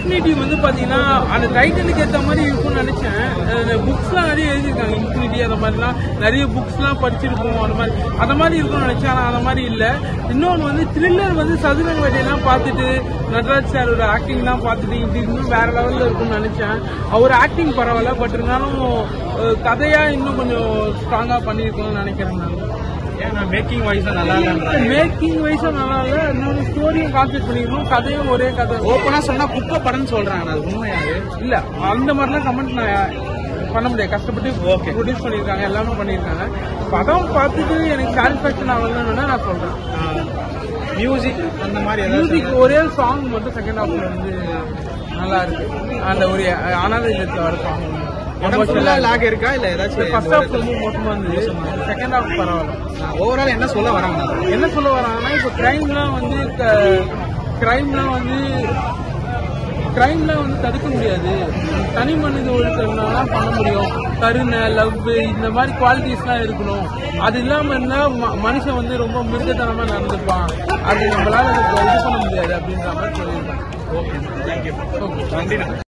Infinity வந்து பாத்தீங்கன்னா அந்த டைட்டிலுக்கு ஏத்த மாதிரி இருக்கும்னு நினைச்சேன் புக்ஸ்லாம் நிறைய எழுதியிருக்காங்க இன்ஃபினிட்டி அந்த மாதிரிலாம் நிறைய புக்ஸ்லாம் படிச்சிருப்போம் அந்த மாதிரி அந்த மாதிரி இருக்கும்னு நினைச்சேன் ஆனா அந்த மாதிரி இல்ல இன்னொன்று வந்து த்ரில்லர் வந்து சதுரங்க வேட்டையெல்லாம் பார்த்துட்டு நடராஜ் சாரோட ஆக்டிங்லாம் பார்த்துட்டு இது இன்னும் வேற லெவல்ல இருக்கும்னு நினைச்சேன் அவர் ஆக்டிங் பரவாயில்ல பட் இருந்தாலும் அஹ், கதையா இன்னும் கொஞ்சம் ஸ்ட்ராங்கா பண்ணியிருக்கணும்னு நினைக்கிறேன் நான் ஏன்னா மேக்கிங் வைஸா நல்லா இல்லைன்றாங்க மேக்கிங் வைஸும் நல்லா இல்ல இன்னொரு ஸ்டோரியும் கான்செப்ட் பண்ணிருக்கணும் கதையும் ஒரே கதை ஓப்பனா சொன்னா குப்பை படம்னு சொல்றாங்க அது உண்மையாது இல்ல அந்த மாதிரிலாம் கமெண்ட் நான் பண்ண முடியாது கஷ்டப்பட்டு Okay. ப்ரொடியூஸ் பண்ணியிருக்காங்க எல்லாமே பண்ணியிருக்காங்க படம் பார்த்துட்டு எனக்கு சாட்டிஸ்ஃபேக்ஷன் ஆகலன்னு நான் சொல்றேன் மியூசிக் அந்த மாதிரி ஏதாவது மியூசிக் ஒரே சாங் மட்டும் செகண்ட் ஹாஃப்ல வந்து நல்லா இருக்கு அந்த ஒரு அனாத இல்லத்துல வர சாங் படம் ஃபுல்லா லாக் இருக்கா இல்ல ஃபர்ஸ்ட் ஹாஃப் ஏதாச்சும் ரொம்ப மோசமா இருந்தது செகண்ட் ஹாஃப் பரவாயில்ல ஓவரால் என்ன சொல்ல வராங்க என்ன சொல்ல வராங்கன்னா இப்போ கிரைம்லாம் வந்து கிரைம்லாம் வந்து கிரைம்லாம் வந்து தடுக்க முடியாது தனி மனித ஒழுக்கம்லாம் பண்ண முடியும் கருணை லவ் இந்த மாதிரி குவாலிட்டிஸ்லாம் இருக்கணும் அது இல்லாம இருந்தா ம- மனுஷன் வந்து ரொம்ப மிருகத்தனமா நடந்துப்பான் அது நம்மளால இது பண்ண முடியாது அப்படின்ற மாதிரி சொல்லியிருக்காங்க ஓகே தேங்க்யூ ஓகே நன்றி